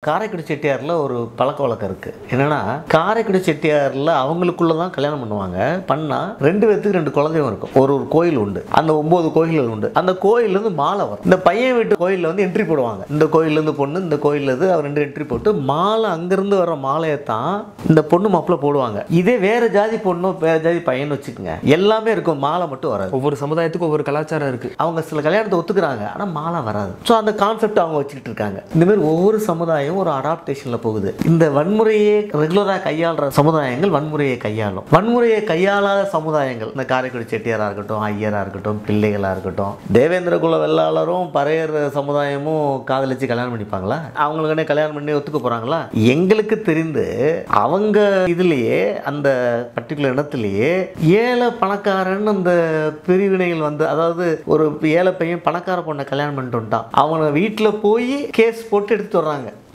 காரைக்குடி செட்டியாரில் ஒரு பழக்க வழக்கம் இருக்கு என்னன்னா காரைக்குடி செட்டியாரில் அவங்களுக்குள்ள தான் கல்யாணம் பண்ணுவாங்க பண்ணா ரெண்டு பேத்துக்கு ரெண்டு குழந்தையும் இருக்கும் ஒரு ஒரு கோயில் உண்டு அந்த ஒன்பது கோயில்கள் உண்டு அந்த கோயில்ல இருந்து மாலை வரும் இந்த பையன் வீட்டு கோயில்ல வந்து என்ட்ரி போடுவாங்க இந்த கோயில்ல இருந்து பொண்ணு இந்த கோயில்ல இருந்து அவர் ரெண்டு என்ட்ரி போட்டு மாலை அங்கிருந்து வர மாலையை தான் இந்த பொண்ணு மாப்பிள்ள போடுவாங்க இதே வேற ஜாதி பொண்ணோ வேற ஜாதி பையன் வச்சுக்கோங்க எல்லாமே இருக்கும் மாலை மட்டும் வராது ஒவ்வொரு சமுதாயத்துக்கும் ஒவ்வொரு கலாச்சாரம் இருக்கு அவங்க சில கல்யாணத்தை ஒத்துக்கிறாங்க ஆனால் மாலை வராது ஸோ அந்த கான்செப்ட் அவங்க வச்சுக்கிட்டு இருக்காங்க இந்த மாதிரி ஒவ்வொரு சமுதாயம் ஒரு அடாப்டேஷனில் போகுது இந்த வன்முறையை ரெகுலராக கையாளுற சமுதாயங்கள் வன்முறையை கையாளும் வன்முறையை கையாளாத சமுதாயங்கள் இந்த காரைக்குடி செட்டியாராக இருக்கட்டும் ஐயராக இருக்கட்டும் பிள்ளைகளாக இருக்கட்டும் தேவேந்திர குல வெள்ளாளரும் பறையர் சமுதாயமும் காதலிச்சு கல்யாணம் பண்ணிப்பாங்களா அவங்களுக்குனே கல்யாணம் பண்ணி ஒத்துக்க போகிறாங்களா எங்களுக்கு தெரிந்து அவங்க இதுலேயே அந்த பர்டிகுலர் இடத்துலையே ஏழை பணக்காரன் அந்த பிரிவினைகள் வந்து அதாவது ஒரு ஏழை பையன் பணக்கார பொண்ணை கல்யாணம் பண்ணிட்டு வந்துட்டான் அவனை வீட்டில் போய் கேஸ் போட்டு எடுத்து வர்றாங்க